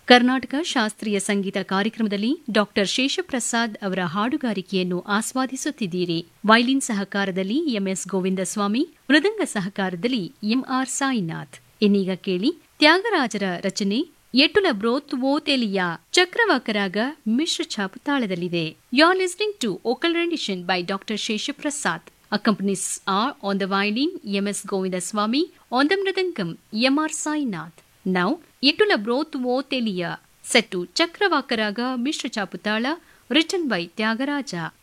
ಕರ್ನಾಟಕ ಶಾಸ್ತ್ರೀಯ ಸಂಗೀತ ಕಾರ್ಯಕ್ರಮದಲ್ಲಿ ಡಾಕ್ಟರ್ ಶೇಷಪ್ರಸಾದ್ ಅವರ ಹಾಡುಗಾರಿಕೆಯನ್ನು ಆಸ್ವಾದಿಸುತ್ತಿದ್ದೀರಿ ವೈಲಿನ್ ಸಹಕಾರದಲ್ಲಿ ಎಂಎಸ್ ಗೋವಿಂದಸ್ವಾಮಿ ಮೃದಂಗ ಸಹಕಾರದಲ್ಲಿ ಎಂಆರ್ ಸಾಯಿನಾಥ್ ಇನ್ನೀಗ ಕೇಳಿ ತ್ಯಾಗರಾಜರ ರಚನೆ ಎಟುಲ ಬ್ರೋತ್ ಓ ತೆಲಿಯ ಚಕ್ರವಾಕರಾಗ ಮಿಶ್ರ ಛಾಪು ತಾಳದಲ್ಲಿದೆ you are listening to vocal rendition by doctor Sheshaprasad Accompanies are on the violin M.S. Govindaswamy, on the mridangam M.R. Sainath. Now, Yetula Broth Vo Telia, set to Chakravakaraga Mishra Chaputala, written by Tyagaraja.